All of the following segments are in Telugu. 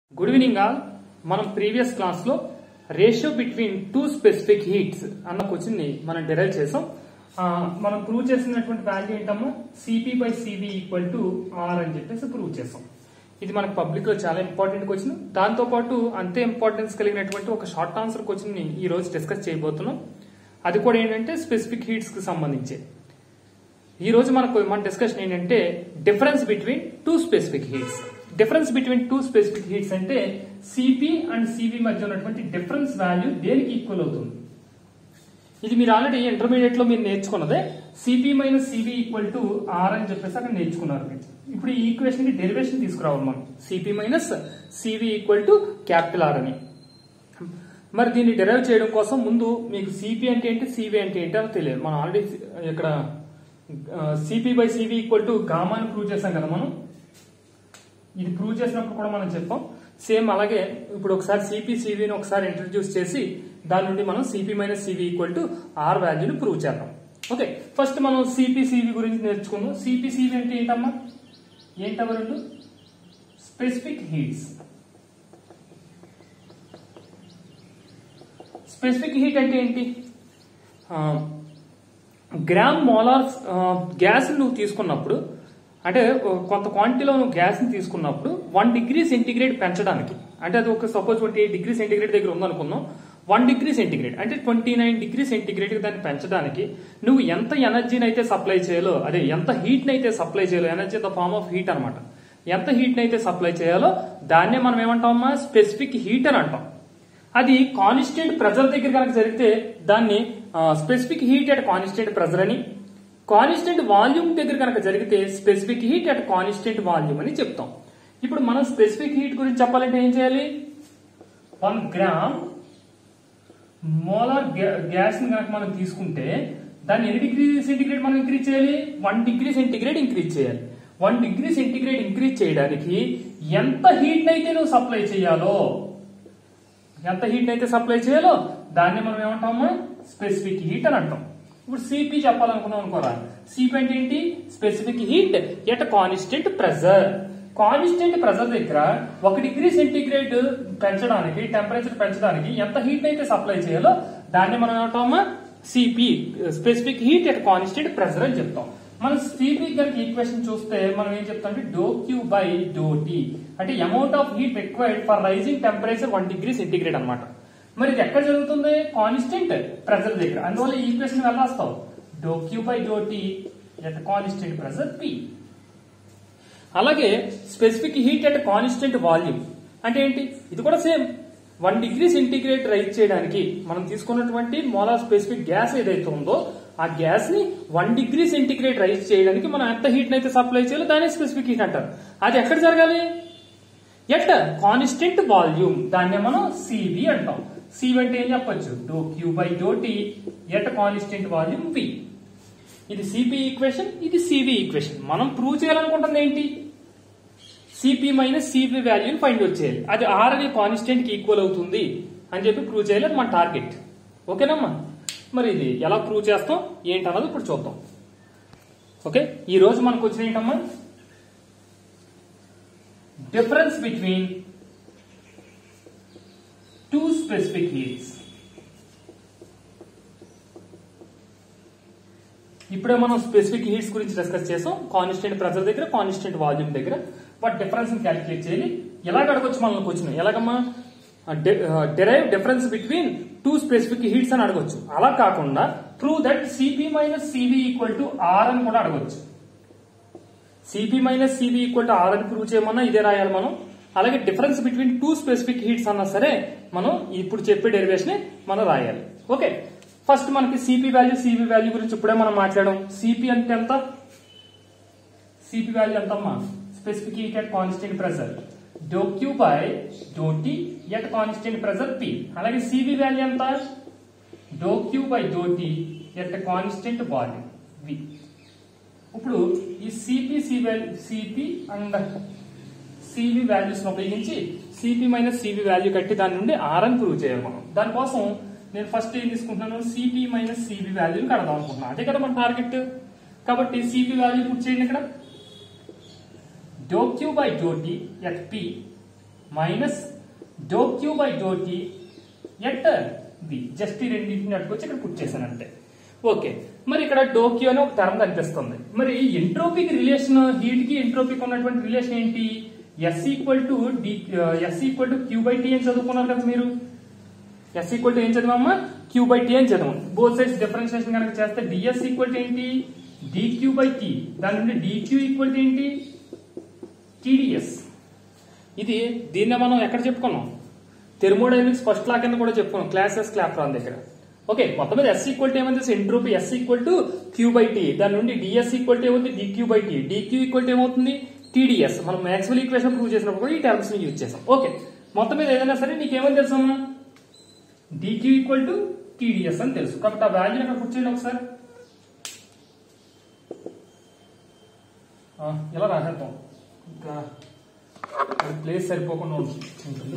గుడ్ ఈవినింగ్ ఆల్ మనం ప్రీవియస్ క్లాస్ లో ratio between two specific heats అన్న క్వశ్చన్ ని మనం డిరైవ్ చేసాం ఆ, మనం ప్రూవ్ చేసినటువంటి వాల్యూ ఏంటమ్మా CP by CB equal to are అని చెప్పేసి ప్రూవ్ చేసాం ఇది మనకు పబ్లిక్ లో చాలా ఇంపార్టెంట్ క్వశ్చన్ దాంతో పాటు అంతే ఇంపార్టెన్స్ కలిగినటువంటి ఒక షార్ట్ ఆన్సర్ క్వశ్చన్ ని ఈ రోజు డిస్కస్ చేయబోతున్నాం అది కూడా ఏంటంటే స్పెసిఫిక్ హీట్స్ కి సంబంధించి ఈ రోజు మనకు మన డిస్కషన్ ఏంటంటే difference between two specific heats difference between two specific heats అంటే సిపి అండ్ సివి మధ్య ఉన్నటువంటి డిఫరెన్స్ వాల్యూ దేనికి ఈక్వల్ అవుతుంది ఇది మీరు ఆల్రెడీ ఇంటర్మీడియట్ లో మీరు నేర్చుకున్నదే CP minus CB equal to are అని చెప్పేసి అక్కడ నేర్చుకున్నారు మీరు ఇప్పుడు ఈ ఈక్వేషన్ కి డెరివేషన్ తీసుకురావాలి మనం CP minus CV equal to capital R అని మరి దీన్ని డెరైవ్ చేయడం కోసం ముందు మీకు సిపి అంటే ఏంటి సివి అంటే ఏంటి అని తెలియదు మనం ఆల్రెడీ ఇక్కడ CP by CV equal to gamma అని ప్రూవ్ చేసాం కదా మనం ఇది ప్రూవ్ చేసినప్పుడు కూడా మనం చెప్పాం సేమ్ అలాగే ఇప్పుడు ఒకసారి సిపి సివిని ఒకసారి ఇంట్రడ్యూస్ చేసి దాని నుండి మనం CP minus CV equal to R వాల్యూని ప్రూవ్ చేద్దాం ఓకే ఫస్ట్ మనం సిపి సివి గురించి నేర్చుకుందాం సిపి సివి అంటే ఏంటమ్మా ఏంటమ్మా రెండు స్పెసిఫిక్ హీట్స్ స్పెసిఫిక్ హీట్ అంటే ఏంటి గ్రామ్ మోలార్ గ్యాస్ నువ్వు తీసుకున్నప్పుడు అంటే కొంత క్వాంటిటీలో నువ్వు గ్యాస్ ని తీసుకున్నప్పుడు వన్ డిగ్రీ సెంటిగ్రేడ్ పెంచడానికి అంటే అది ఒక suppose twenty eight degree centigrade దగ్గర ఉందనుకుందాం వన్ డిగ్రీ సెంటిగ్రేడ్ అంటే ట్వంటీ నైన్ డిగ్రీ సెంటిగ్రేడ్ దాన్ని పెంచడానికి నువ్వు ఎంత ఎనర్జీని అయితే సప్లై చేయాలో అదే ఎంత హీట్ ని అయితే సప్లై చేయాలో energy the form of heat అనమాట ఎంత హీట్ ని అయితే సప్లై చేయాలో దాన్నే మనం ఏమంటామమ్మా స్పెసిఫిక్ హీట్ అని అంటాం అది కాన్స్టెంట్ ప్రెజర్ దగ్గర కనుక జరిగితే దాన్ని specific heat at constant pressure అని కాన్స్టెంట్ వాల్యూమ్ దగ్గర కనుక జరిగితే specific heat at constant volume అని చెప్తాం ఇప్పుడు మనం స్పెసిఫిక్ హీట్ గురించి చెప్పాలంటే ఏం చేయాలి వన్ గ్రామ్ మోలార్ గ్యాస్ ని కనుక మనం తీసుకుంటే దాన్ని ఎన్ని డిగ్రీ సెంటిగ్రేడ్ మనం ఇంక్రీజ్ చేయాలి వన్ డిగ్రీ సెంటిగ్రేడ్ ఇంక్రీజ్ చేయాలి వన్ డిగ్రీ సెంటిగ్రేడ్ ఇంక్రీజ్ చేయడానికి ఎంత హీట్ అయితే నువ్వు సప్లై చేయాలో ఎంత హీట్ అయితే సప్లై చేయాలో దాన్ని మనం ఏమంటాము స్పెసిఫిక్ హీట్ అని అంటాం ఇప్పుడు సిపి చెప్పాలనుకున్నాం అనుకోరా సిపి అంటే ఏంటి specific heat at constant pressure constant pressure దగ్గర ఒక డిగ్రీ సెంటిగ్రేడ్ పెంచడానికి టెంపరేచర్ పెంచడానికి ఎంత హీట్ అయితే సప్లై చేయాలో దాన్ని మనం ఏమంటామా CP specific heat at constant pressure అని చెప్తాం మనం సిపి కనుక ఈక్వేషన్ చూస్తే మనం ఏం చెప్తాం అంటే do Q by do tea అంటే amount of heat required for raising temperature one degree centigrade అనమాట మరి ఇది ఎక్కడ జరుగుతుంది కాన్స్టెంట్ ప్రెజర్ దగ్గర అందువల్ల ఈ ఈక్వేషన్ ఎలా రాస్తావు do Q by do tea at constant pressure P అలాగే specific heat at constant volume అంటే ఏంటి ఇది కూడా same one degree centigrade rise చేయడానికి మనం తీసుకున్నటువంటి మోలార్ స్పెసిఫిక్ గ్యాస్ ఏదైతే ఉందో ఆ గ్యాస్ ని వన్ డిగ్రీ సెంటిగ్రేడ్ రైజ్ చేయడానికి మనం ఎంత హీట్ అయితే సప్లై చేయాలో దాన్ని స్పెసిఫిక్ హీట్ అంటారు అది ఎక్కడ జరగాలి ఎట్ కాన్స్టెంట్ వాల్యూమ్ దాన్ని మనం సివి అంటాం సివి అంటే ఏం చెప్పొచ్చు do Q by do tea at constant volume V ఇది సిపి ఈక్వేషన్ ఇది సివి ఈక్వేషన్ మనం ప్రూవ్ చేయాలనుకుంటుంది ఏంటి సిపి మైనస్ సిపి వాల్యూని ఫైండ్ అవుట్ చేయాలి అది ఆర్ అనే కాన్స్టెంట్ కి ఈక్వల్ అవుతుంది అని చెప్పి ప్రూవ్ చేయాలి అది మన టార్గెట్ ఓకేనమ్మా మరి ఇది ఎలా ప్రూవ్ చేస్తాం ఏంటన్నది ఇప్పుడు చూద్దాం ఓకే ఈ రోజు మనకు వచ్చిన ఏంటమ్మా difference between two specific heats ఇప్పుడే మనం స్పెసిఫిక్ హీట్స్ గురించి డిస్కస్ చేసాం కాన్స్టెంట్ ప్రెజర్ దగ్గర కాన్స్టెంట్ వాల్యూమ్ దగ్గర బట్ డిఫరెన్స్ క్యాలిక్యులేట్ చేయాలి ఎలాగ అడగొచ్చు మనల్ని క్వశ్చన్ ఎలాగమ్మా derive difference between two specific heats అని అడగొచ్చు అలా కాకుండా prove that CP minus CV equal to are అని కూడా అడగొచ్చు CP minus CV equal to are అని ప్రూవ్ చేయమన్నా ఇదే రాయాలి మనం అలాగే difference between two specific heats అన్నా సరే మనం ఇప్పుడు చెప్పే డెరివేషన్ మనం రాయాలి ఓకే ఫస్ట్ మనకి సిపి వాల్యూ సివి వాల్యూ గురించి ఇప్పుడే మనం మాట్లాడాం సిపి అంటే ఎంత సిపి వాల్యూ ఎంతమ్మా specific heat at constant pressure do Q by do tea at constant pressure P అలాగే సివి వాల్యూ ఎంత do Q by do tea at constant volume V ఇప్పుడు ఈ CP CP and CV values ఉపయోగించి సిపి మైనస్ సివి వాల్యూ కట్టి దాని నుండి ఆర్ అని ప్రూవ్ చేయాలి మనం దానికోసం నేను ఫస్ట్ ఏం తీసుకుంటున్నాను సిపి మైనస్ సివి వాల్యూని కడదాం అనుకుంటున్నాను అదే కదా మన టార్గెట్ కాబట్టి సిపి వాల్యూ పుట్ చేయండి ఇక్కడ do Q by do tea at P minus do Q by do tea at V just ఈ రెండింటిని అట్టుకొచ్చి ఇక్కడ పుట్ చేశాను అంతే ఓకే మరి ఇక్కడ డో క్యూ అని ఒక టర్మ్ కనిపిస్తుంది మరి ఎంట్రోపిక్ రిలేషన్ హీట్ కి ఎంట్రోపిక్ ఉన్నటువంటి రిలేషన్ ఏంటి S equal to D S equal to Q by T అని చదువుకున్నారు కదా మీరు ఎస్ ఈక్వల్ టు ఏం చదివామా క్యూ బై టీ అని చదవం బోత్ సైడ్స్ డిఫరెన్షియేషన్ కనుక చేస్తే డిఎస్ ఈక్వల్ టు ఏంటి డిక్యూ బై టీ దాని నుండి డిక్యూ ఈక్వల్ టు ఏంటి టీడీఎస్ ఇది దీన్ని మనం ఎక్కడ చెప్పుకున్నాం థెర్మోడైనమిక్స్ ఫస్ట్ లా కింద కూడా చెప్పుకున్నాం క్లాసెస్ క్లాప్రాన్ దగ్గర ఓకే మొత్తం మీద ఎస్ ఈక్వల్ టు ఏమైంది entropy S equal to Q by T దాని నుండి డిఎస్ ఈక్వల్ టు ఏముంది DQ by T DQ equal to ఏమవుతుంది టీడీఎస్ మనం మ్యాక్సిమల్ ఈక్వేషన్ ప్రూవ్ చేసినప్పుడు కూడా ఈ టర్మ్స్ ని యూజ్ చేసాం ఓకే మొత్తం మీద ఏదైనా సరే నీకేమని తెలుసమ్మా డిక్యూ ఈక్వల్ టు టీడీఎస్ అని తెలుసు కాబట్టి ఆ వాల్యూ అక్కడ కూర్చోండి ఒకసారి ఆ, ఇలా రాసేద్దాం ఇంకా అది ప్లేస్ సరిపోకుండా ఉంటుంది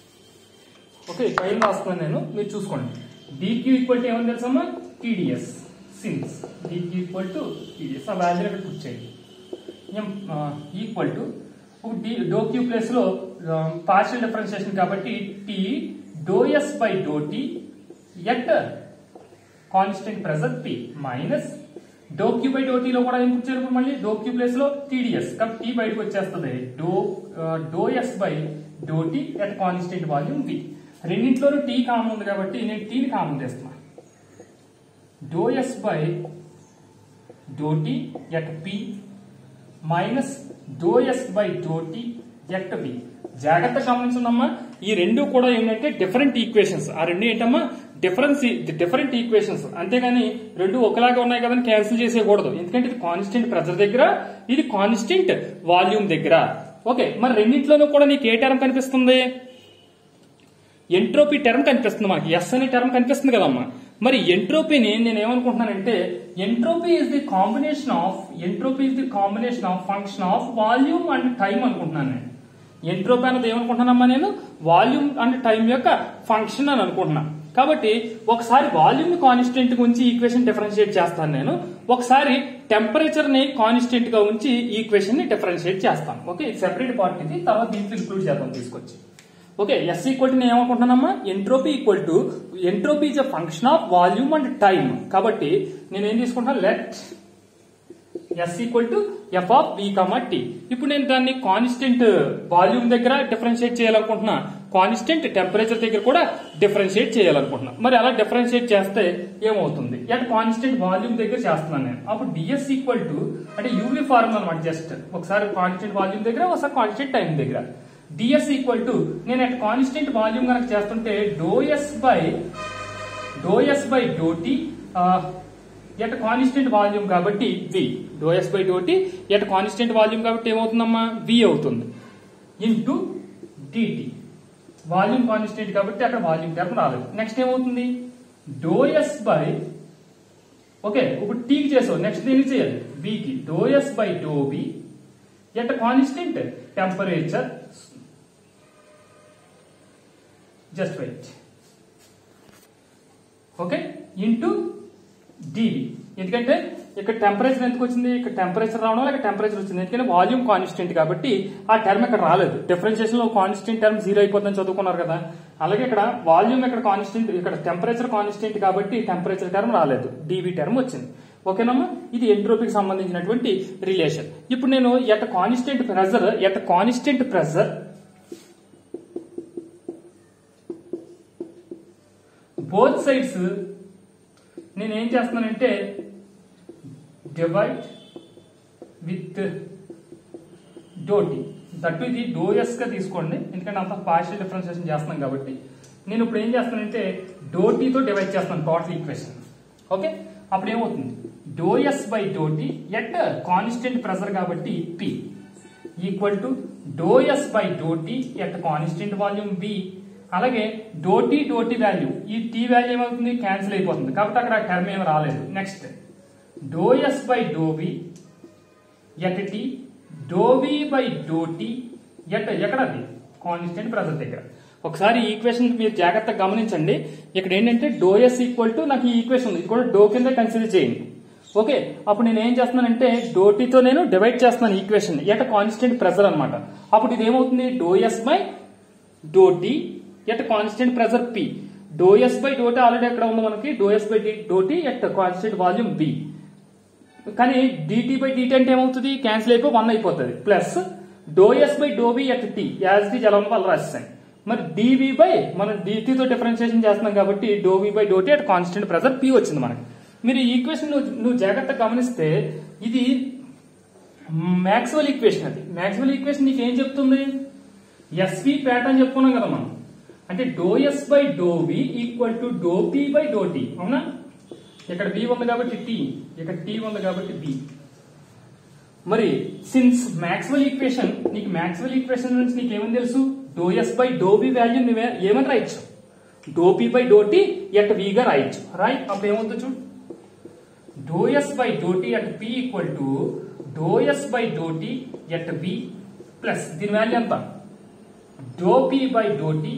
ఓకే పైన రాస్తున్నాను నేను మీరు చూసుకోండి డిక్యూ ఈక్వల్ టు ఏమని తెలుసమ్మా TDS since DQ equal to TDS ఆ వాల్యూ అక్కడ కూర్చోండి equal to D do Q place లో పార్షియల్ డిఫరెన్షియేషన్ కాబట్టి T do yes by do tea at constant pressure P minus do Q by do T లో కూడా ఏం పుచ్చారు ఇప్పుడు మళ్ళీ డో క్యూ ప్లేస్ లో టీడీఎస్ కాబట్టి టీ బయటకు వచ్చేస్తుంది do do yes by do tea at constant volume V రెండింటిలోనూ టీ కామన్ ఉంది కాబట్టి నేను టీని కామన్ చేస్తున్నా do yes by do tea at P minus do yes by do tea at B జాగ్రత్త గమనించండమ్మా ఈ రెండు కూడా ఏంటంటే డిఫరెంట్ ఈక్వేషన్స్ ఆ రెండు ఏంటమ్మా డిఫరెన్స్ డిఫరెంట్ ఈక్వేషన్స్ అంతేగాని రెండు ఒకలాగా ఉన్నాయి కదని క్యాన్సిల్ చేసేయకూడదు ఎందుకంటే ఇది కాన్స్టెంట్ ప్రెజర్ దగ్గర ఇది కాన్స్టెంట్ వాల్యూమ్ దగ్గర ఓకే మరి రెండింటిలోనూ కూడా నీకు ఏ టర్మ్ కనిపిస్తుంది ఎంట్రోపీ టర్మ్ కనిపిస్తుంది మనకి ఎస్ అనే టర్మ్ కనిపిస్తుంది కదమ్మా మరి ఎంట్రోపీని నేను ఏమనుకుంటున్నానంటే entropy is the combination of entropy is the combination of function of volume and time అనుకుంటున్నాను నేను ఎంట్రోపీ అన్నది ఏమనుకుంటున్నానమ్మా నేను వాల్యూమ్ అండ్ టైం యొక్క ఫంక్షన్ అని అనుకుంటున్నా కాబట్టి ఒకసారి వాల్యూమ్ ని కాన్స్టెంట్ గా ఉంచి ఈక్వేషన్ డిఫరెన్షియేట్ చేస్తాను నేను ఒకసారి టెంపరేచర్ ని కాన్స్టెంట్ గా ఉంచి ఈక్వేషన్ ని డిఫరెన్షియేట్ చేస్తాను ఓకే ఇది సెపరేట్ పార్ట్ ఇది తర్వాత దీంట్లో ఇంక్లూడ్ చేద్దాం తీసుకొచ్చి ఓకే ఎస్ ఈక్వల్ టు నేను ఏమనుకుంటున్నానమ్మా entropy equal to entropy is a function of volume and time కాబట్టి నేను ఏం తీసుకుంటాను let S equal to F of V comma T ఇప్పుడు నేను దాన్ని కాన్స్టెంట్ వాల్యూమ్ దగ్గర డిఫరెన్షియేట్ చేయాలనుకుంటున్నా కాన్స్టెంట్ టెంపరేచర్ దగ్గర కూడా డిఫరెన్షియేట్ చేయాలనుకుంటున్నా మరి అలా డిఫరెన్షియేట్ చేస్తే ఏమవుతుంది అట్ కాన్స్టెంట్ వాల్యూమ్ దగ్గర చేస్తున్నాను నేను అప్పుడు డిఎస్ ఈక్వల్ టు అంటే యూవీ ఫార్ములా అనమాట జస్ట్ ఒకసారి కాన్స్టెంట్ వాల్యూమ్ దగ్గర ఒకసారి కాన్స్టెంట్ టైం దగ్గర డిఎస్ ఈక్వల్ టు నేను అట్ కాన్స్టెంట్ వాల్యూమ్ కనుక చేస్తుంటే do yes by do yes by do tea at constant volume కాబట్టి V do yes by do tea at constant volume కాబట్టి ఏమవుతుందమ్మా వి అవుతుంది ఇంటూ డిటి వాల్యూమ్ కాన్స్టెంట్ కాబట్టి అక్కడ వాల్యూమ్ టర్మ్ రాలేదు నెక్స్ట్ ఏమవుతుంది డో ఎస్ బై ఓకే ఇప్పుడు టీకి చేసావు నెక్స్ట్ దేనికి చేయాలి వికి do yes by do B at constant temperature just wait okay into DV ఎందుకంటే ఇక్కడ టెంపరేచర్ ఎందుకు వచ్చింది ఇక్కడ టెంపరేచర్ రావడం వల్ల ఇక్కడ టెంపరేచర్ వచ్చింది ఎందుకంటే వాల్యూమ్ కాన్స్టెంట్ కాబట్టి ఆ టర్మ్ ఇక్కడ రాలేదు డిఫరెన్షియేషన్ లో కాన్స్టెంట్ టర్మ్ జీరో అయిపోతుందని చదువుకున్నారు కదా అలాగే ఇక్కడ వాల్యూమ్ ఇక్కడ కాన్స్టెంట్ ఇక్కడ టెంపరేచర్ కాన్స్టెంట్ కాబట్టి టెంపరేచర్ టర్మ్ రాలేదు డివి టర్మ్ వచ్చింది ఓకేనమ్మా ఇది ఎంట్రోపీకి సంబంధించినటువంటి రిలేషన్ ఇప్పుడు నేను at constant pressure at constant pressure both sides నేను ఏం చేస్తున్నానంటే డివైడ్ విత్ డోటీ దట్ ఇది డోఎస్ గా తీసుకోండి ఎందుకంటే అంత పార్షియల్ డిఫరెన్షియేషన్ చేస్తున్నాం కాబట్టి నేను ఇప్పుడు ఏం చేస్తానంటే డోటీతో డివైడ్ చేస్తాను టోటల్ ఈక్వేషన్ ఓకే అప్పుడు ఏమవుతుంది do S by do T at constant pressure కాబట్టి P equal to do S by do T at constant volume B అలాగే డోటీ డోటీ వాల్యూ ఈ టీ వాల్యూ ఏమవుతుంది క్యాన్సిల్ అయిపోతుంది కాబట్టి అక్కడ టర్మ్ ఏమి రాలేదు next do S by do B at T do B by do T at ఎక్కడ అది కాన్స్టెంట్ ప్రెజర్ దగ్గర ఒకసారి ఈక్వేషన్ మీరు జాగ్రత్తగా గమనించండి ఇక్కడ ఏంటంటే డోఎస్ ఈక్వల్ టు నాకు ఈ ఈక్వేషన్ ఉంది ఇది కూడా డో కింద కన్సిడర్ చేయండి ఓకే అప్పుడు నేను ఏం చేస్తున్నానంటే డోటీతో నేను డివైడ్ చేస్తున్నాను ఈక్వేషన్ ఎట్ కాన్స్టెంట్ ప్రెజర్ అనమాట అప్పుడు ఇది ఏమవుతుంది do S by do tea at constant pressure P do yes by do T already ఎక్కడ ఉంది మనకి do yes by do tea at constant volume B కానీ డిటి బై డిటి అంటే ఏమవుతుంది క్యాన్సిల్ అయిపోయి వన్ అయిపోతుంది plus do yes by do B at T as the జలం వల్ల రాసేసాను మరి డివి బై మనం DT తో డిఫరెన్షియేషన్ చేస్తున్నాం కాబట్టి do we by do tea at constant pressure P వచ్చింది మనకి మీరు ఈ ఈక్వేషన్ నువ్వు నువ్వు జాగ్రత్తగా గమనిస్తే ఇది మ్యాక్స్వెల్ ఈక్వేషన్ అది మ్యాక్స్వెల్ ఈక్వేషన్ నీకు ఏం చెప్తుంది ఎస్వి ప్యాటర్న్ చెప్పుకున్నాం కదా మనం అంటే do yes by do V equal to do P by do T అవునా ఇక్కడ బి ఉంది కాబట్టి టీ ఇక్కడ టీ ఉంది కాబట్టి బి మరి సిన్స్ మ్యాక్స్వెల్ ఈక్వేషన్ నీకు మ్యాక్స్వెల్ ఈక్వేషన్ నుంచి నీకు ఏమని తెలుసు do yes by do B value నువ్వే ఏమని రాయొచ్చు do P by do tea at V గా రాయొచ్చు రాయ్ అప్పుడు ఏమవుతుంది చూడు do yes by do tea at P equal to do yes by do tea at B plus దీని వాల్యూ ఎంత do P by do tea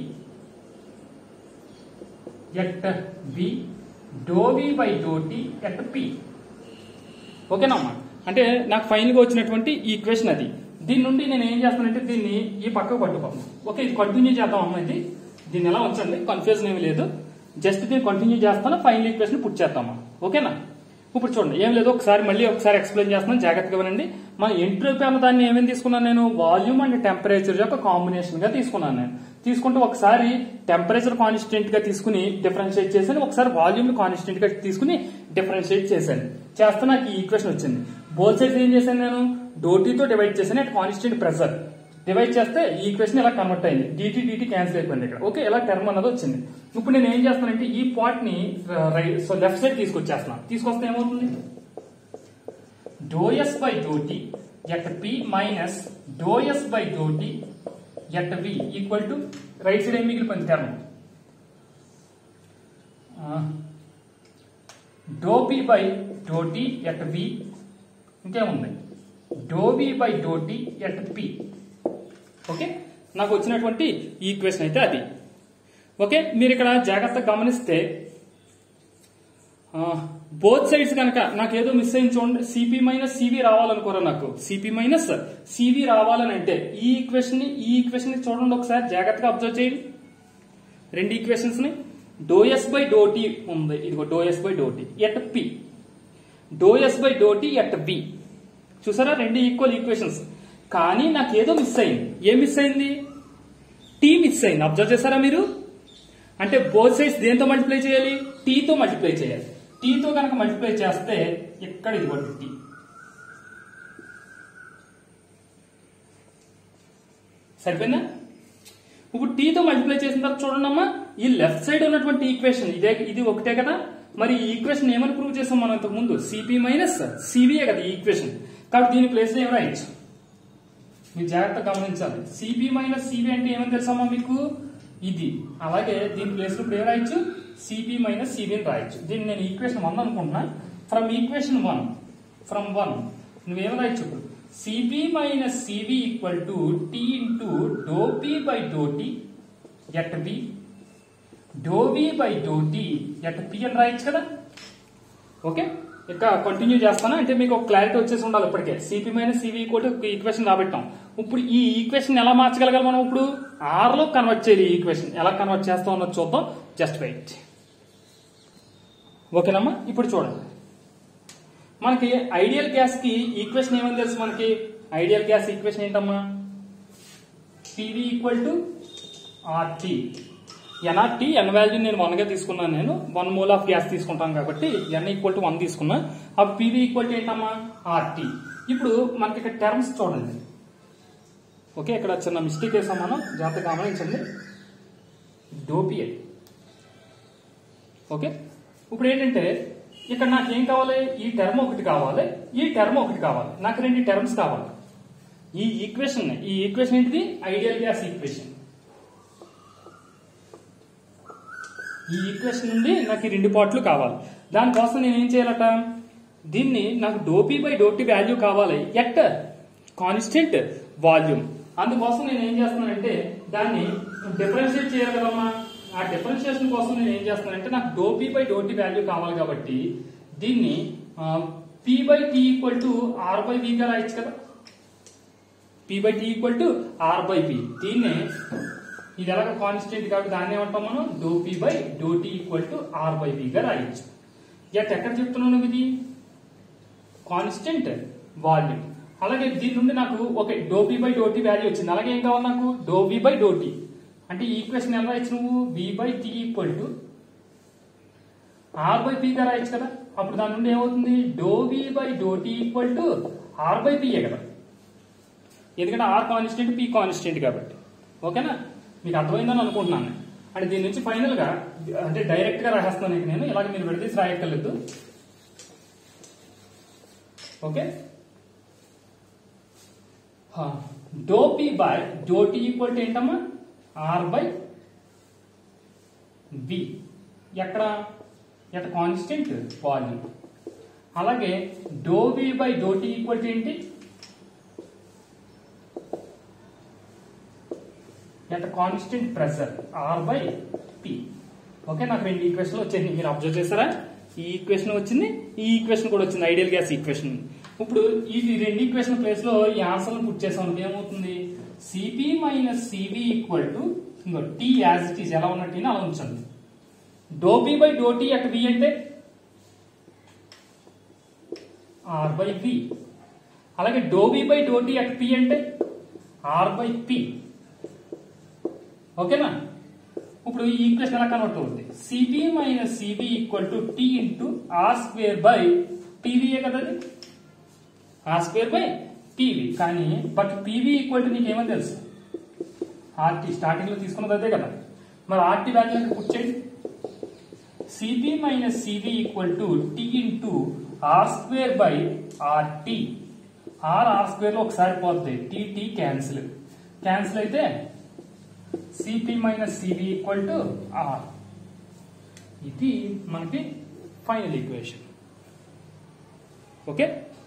at B do we by do tea at P ఓకేనా అమ్మా అంటే నాకు ఫైనల్ గా వచ్చినటువంటి ఈ ఈక్వేషన్ అది దీని నుండి నేను ఏం చేస్తానంటే దీన్ని ఈ పక్కకు పట్టుకోను ఓకే ఇది కంటిన్యూ చేద్దాం అమ్మా ఇది దీన్ని ఎలా ఉంచండి కన్ఫ్యూజన్ ఏమి లేదు జస్ట్ దీన్ని కంటిన్యూ చేస్తాను ఫైనల్ ఈక్వేషన్ పుట్ చేస్తామా ఓకేనా ఇప్పుడు చూడండి ఏం లేదు ఒకసారి మళ్ళీ ఒకసారి ఎక్స్ప్లెయిన్ చేస్తున్నాను జాగ్రత్తగా వినండి మన ఎంట్రోపీ అన్న దాన్ని ఏమేమి తీసుకున్నాను నేను వాల్యూమ్ అండ్ టెంపరేచర్ యొక్క కాంబినేషన్ గా తీసుకున్నాను నేను తీసుకుంటే ఒకసారి టెంపరేచర్ కాన్స్టెంట్ గా తీసుకుని డిఫరెన్షియేట్ చేశాను ఒకసారి వాల్యూమ్ కాన్స్టెంట్ గా తీసుకుని డిఫరెన్షియేట్ చేశాను చేస్తే నాకు ఈ ఈక్వేషన్ వచ్చింది బోత్ సైడ్స్ ఏం చేశాను నేను డోటీతో డివైడ్ చేశాను అట్ కాన్స్టెంట్ ప్రెషర్ డివైడ్ చేస్తే ఈ ఈక్వేషన్ ఇలా కన్వర్ట్ అయింది డిటి డిటి క్యాన్సిల్ అయిపోయింది ఇక్కడ ఓకే ఇలా టర్మ్ అన్నది వచ్చింది ఇప్పుడు నేను ఏం చేస్తానంటే ఈ పార్ట్ ని రైట్ సో లెఫ్ట్ సైడ్ తీసుకొచ్చేస్తున్నాను తీసుకొస్తే ఏమవుతుంది do yes by do tea at P minus do yes by do tea at v equal to right side ఏం మిగిలిపోయింది term do P by do tea at v ఇంకేముంది do we by do tea at p okay నాకు వచ్చినటువంటి ఈక్వేషన్ అయితే అది ఓకే మీరు ఇక్కడ జాగ్రత్తగా గమనిస్తే బోత్ సైడ్స్ కనుక నాకు ఏదో మిస్ అయింది చూడండి సిపి మైనస్ సివి రావాలనుకోరా నాకు సిపి మైనస్ సివి రావాలని అంటే ఈ ఈక్వేషన్ ని ఈ ఈక్వేషన్ ని చూడండి ఒకసారి జాగ్రత్తగా అబ్జర్వ్ చేయండి రెండు ఈక్వేషన్స్ ని do yes by do t ఉంది ఇదిగో do yes by do tea at p do yes by do tea at b చూసారా రెండు ఈక్వల్ ఈక్వేషన్స్ కానీ నాకు ఏదో మిస్ అయింది ఏం మిస్ అయింది టీ మిస్ అయింది అబ్జర్వ్ చేశారా మీరు అంటే బోత్ సైడ్స్ దేంతో మల్టిప్లై చేయాలి టీతో మల్టిప్లై చేయాలి టీతో కనుక మల్టిప్లై చేస్తే ఇక్కడ ఇది ఒకటి టీ సరిపోయిందా ఇప్పుడు టీతో మల్టిప్లై చేసిన తర్వాత చూడండి అమ్మా ఈ లెఫ్ట్ సైడ్ ఉన్నటువంటి ఈక్వేషన్ ఇదే ఇది ఒకటే కదా మరి ఈ ఈక్వేషన్ ఏమని ప్రూవ్ చేసాం మనం ఇంతకు ముందు సిపి మైనస్ సిబిఏ కదా ఈ ఈక్వేషన్ కాబట్టి దీని ప్లేస్ లో ఏం రాయొచ్చు మీరు జాగ్రత్తగా గమనించాలి సిబి మైనస్ సిబి అంటే ఏమని తెలుసమ్మా మీకు ఇది అలాగే దీని ప్లేస్ లో ఇప్పుడు ఏం రాయొచ్చు సిబి మైనస్ సిబి అని రాయొచ్చు దీన్ని నేను ఈక్వేషన్ వన్ అనుకుంటున్నా from equation one from one నువ్వేం రాయొచ్చు ఇప్పుడు c b minus CB equal to t into do P by do tea at B do we by do tea at p అని రాయొచ్చు కదా ఓకే ఇక కంటిన్యూ చేస్తాను అంటే మీకు ఒక క్లారిటీ వచ్చేసి ఉండాలి ఇప్పటికే c p minus CV equal to equation రాబెట్టాం ఇప్పుడు ఈ ఈక్వేషన్ ఎలా మార్చగలగాలి మనం ఇప్పుడు ఆర్ లో కన్వర్ట్ చేయాలి ఈ ఈక్వేషన్ ఎలా కన్వర్ట్ చేస్తాం అన్నది చూద్దాం జస్ట్ వెయిట్ ఓకేనమ్మా ఇప్పుడు చూడండి మనకి ఐడియల్ గ్యాస్ కి ఈక్వేషన్ ఏమని తెలుసు మనకి ఐడియల్ గ్యాస్ ఈక్వేషన్ ఏంటమ్మా p v equal to r t n r t n value నేను వన్ గా తీసుకున్నాను నేను వన్ మోల్ ఆఫ్ గ్యాస్ తీసుకుంటాను కాబట్టి ఎన్ ఈక్వల్ టు వన్ తీసుకున్నా అప్పుడు పివి ఈక్వల్ టు ఏంటమ్మా ఆర్టీ ఇప్పుడు మనకి ఇక్కడ టర్మ్స్ చూడండి ఓకే ఇక్కడ చిన్న మిస్టేక్ వేసాం మనం జాగ్రత్తగా గమనించండి డోపిఐ ఓకే ఇప్పుడు ఏంటంటే ఇక్కడ నాకు ఏం కావాలి ఈ టర్మ్ ఒకటి కావాలి ఈ టర్మ్ ఒకటి కావాలి నాకు రెండు టర్మ్స్ కావాలి ఈ ఈక్వేషన్ ఈ ఈక్వేషన్ ఏంటిది ఐడియల్ గ్యాస్ ఈక్వేషన్ ఈ ఈక్వేషన్ నుండి నాకు ఈ రెండు పార్ట్లు కావాలి దానికోసం నేను ఏం చేయాలట దీన్ని నాకు డోపీ బై డోటీ వాల్యూ కావాలి ఎట్ కాన్స్టెంట్ వాల్యూమ్ అందుకోసం నేను ఏం చేస్తున్నానంటే దాన్ని డిఫరెన్షియేట్ చేయాలి కదమ్మా ఆ డిఫరెన్షియేషన్ కోసం నేను ఏం చేస్తున్నానంటే నాకు డోపీ బై డోటీ వాల్యూ కావాలి కాబట్టి దీన్ని p by t equal to r by గా రాయొచ్చు కదా p by t equal to r by p దీన్నే ఇది ఎలాగ కాన్స్టెంట్ కాబట్టి దాన్ని ఏమంటాం మనం do P by do t equal to r by b గా రాయొచ్చు ఎట్ ఎక్కడ చెప్తున్నాను ఇది కాన్స్టెంట్ వాల్యూమ్ అలాగే దీని నుండి నాకు okay do P by do t value వచ్చింది అలాగే ఏం కావాలి నాకు do b by do tea అంటే ఈ ఈక్వేషన్ ఎలా రాయొచ్చు నువ్వు b by t equal to r by p గా రాయొచ్చు కదా అప్పుడు దాని నుండి ఏమవుతుంది do b by do t equal to r by పిఏ కదా ఎందుకంటే ఆర్ కాన్స్టెంట్ పి కాన్స్టెంట్ కాబట్టి ఓకేనా మీకు అర్థమైందని అనుకుంటున్నాను అంటే దీని నుంచి ఫైనల్ గా అంటే డైరెక్ట్ గా రాసేస్తున్నాను ఇక నేను ఇలాగ మీరు విడదీసి రాయక్కర్లేదు okay do P by do t equal to ఏంటమ్మా ఆర్ బై బి ఎక్కడ ఎట్ కాన్స్టెంట్ వాల్యూమ్ అలాగే do b by do t equal to ఏంటి at constant pressure r by p okay నాకు రెండు ఈక్వేషన్లు వచ్చాయి మీరు అబ్జర్వ్ చేస్తారా ఈ ఈక్వేషన్ వచ్చింది ఈ ఈక్వేషన్ కూడా వచ్చింది ఐడియల్ గ్యాస్ ఈక్వేషన్ ఇప్పుడు ఈ రెండు ఈక్వేషన్ ప్లేస్ లో ఈ ఆన్సర్ పుట్ చేసాం ఏమవుతుంది c p minus CV equal to t as it is ఎలా ఉన్నట్టు అలా ఉంచండి do P by do tea at b అంటే ఆర్ బై బి అలాగే do b by do tea at p అంటే ఆర్ బై పి ఓకేనా ఇప్పుడు ఈ ఈక్వేషన్ ఎలా కన్వర్ట్ అవుతుంది c b minus CB equal to t into r square by టీవీఏ కదా అది ఆర్ స్క్వేర్ బై టీవీ కానీ బట్ పీవీ ఈక్వల్ టు నీకు ఏమని తెలుసు ఆర్టీ స్టార్టింగ్ లో తీసుకున్నది అదే కదా మరి ఆర్టీ వాల్యూ పుట్ చేయండి c b minus CB equal to t into r square by r t r r square లో ఒకసారి పోతాయి టీ టీ క్యాన్సిల్ క్యాన్సిల్ అయితే c p minus CB equal to r ఇది మనకి ఫైనల్ ఈక్వేషన్ ఓకే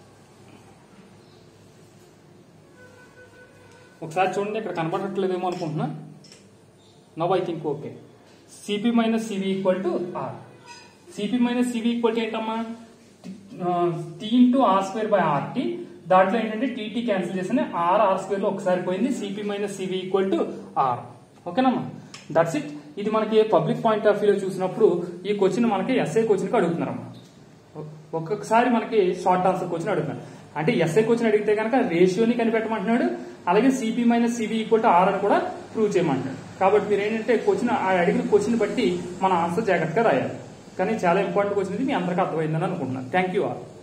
ఒకసారి చూడండి ఇక్కడ కనపడట్లేదేమో అనుకుంటున్నా now I think okay c p minus CV equal to r c p minus CV equal to ఏంటమ్మా t into r square by r t దాంట్లో ఏంటంటే టీటీ క్యాన్సిల్ చేసిన ఆర్ ఆర్ స్క్వేర్ లో ఒకసారి పోయింది c p minus CV equal to r ఓకేనమ్మా దట్స్ ఇట్ ఇది మనకి పబ్లిక్ పాయింట్ ఆఫ్ వ్యూలో చూసినప్పుడు ఈ క్వశ్చన్ మనకి ఎస్ఐ క్వశ్చన్ అడుగుతున్నారమ్మా ఒక్కొక్కసారి మనకి షార్ట్ ఆన్సర్ క్వశ్చన్ అడుగుతారు అంటే ఎస్ఐ క్వశ్చన్ అడిగితే కనుక రేషియోని కనిపెట్టమంటున్నాడు అలాగే c p minus CB equal to are అని కూడా ప్రూవ్ చేయమంటున్నాడు కాబట్టి మీరు ఏంటంటే క్వశ్చన్ ఆ అడిగిన క్వశ్చన్ బట్టి మన ఆన్సర్ జాగ్రత్తగా రాయాలి కానీ చాలా ఇంపార్టెంట్ క్వశ్చన్ ఇది మీ అందరికీ అర్థమైందని అనుకుంటున్నాను థ్యాంక్ యూ ఆల్